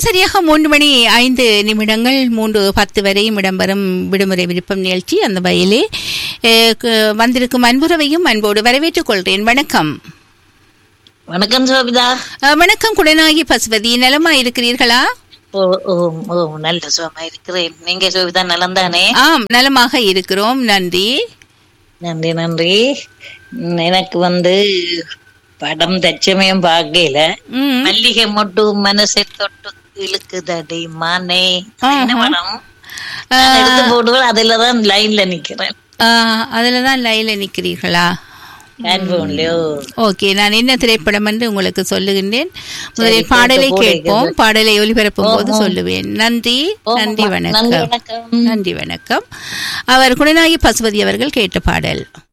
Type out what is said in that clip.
நேரம் சரியாக மூன்று மணி ஐந்து நிமிடங்கள் மூன்று பத்து வரையும் இடம்பெறும் விடுமுறை விருப்பம் நிகழ்ச்சி அந்த வயலே அஹ், கு- வந்திருக்கும் அன்புறவையும் அன்போடு வரவேற்றுக் கொள்கிறேன் வணக்கம் வணக்கம் சோபிதா அஹ், வணக்கம் குடநாயகி பசுபதி நலமா இருக்கிறீர்களா ஓ ஓ ஓ நல்ல சுகமா இருக்கிறேன் நீங்க சோபிதா நலம் தானே ஆம் நலமாக இருக்கிறோம் நன்றி நன்றி நன்றி ம், எனக்கு வந்து படம் தச்சமயம் பார்க்கல ம் மல்லிகை மொட்டு மனசை தொட்டு இழுக்குதடி மானே அது என்ன படம் நான் எடுத்து போடுவேன் அதுல தான் லைன்ல நிக்கிறேன் அஹ், அதுல தான் லைல நிக்கிறீர்களா ஹேண்ட்போன்லயோ ஓகே நான் என்ன திரைப்படம் என்று உங்களுக்கு சொல்லுகின்றேன் முதலில் சரி, பாடலை கேட்க கேட்போம் பாடலை ஒளிபரப்பும் போது சொல்லுவேன் நன்றி நன்றி நன்றி வணக்கம் வணக்கம் நன்றி வணக்கம் அவர் குணநாயகி பசுபதி அவர்கள் கேட்ட பாடல்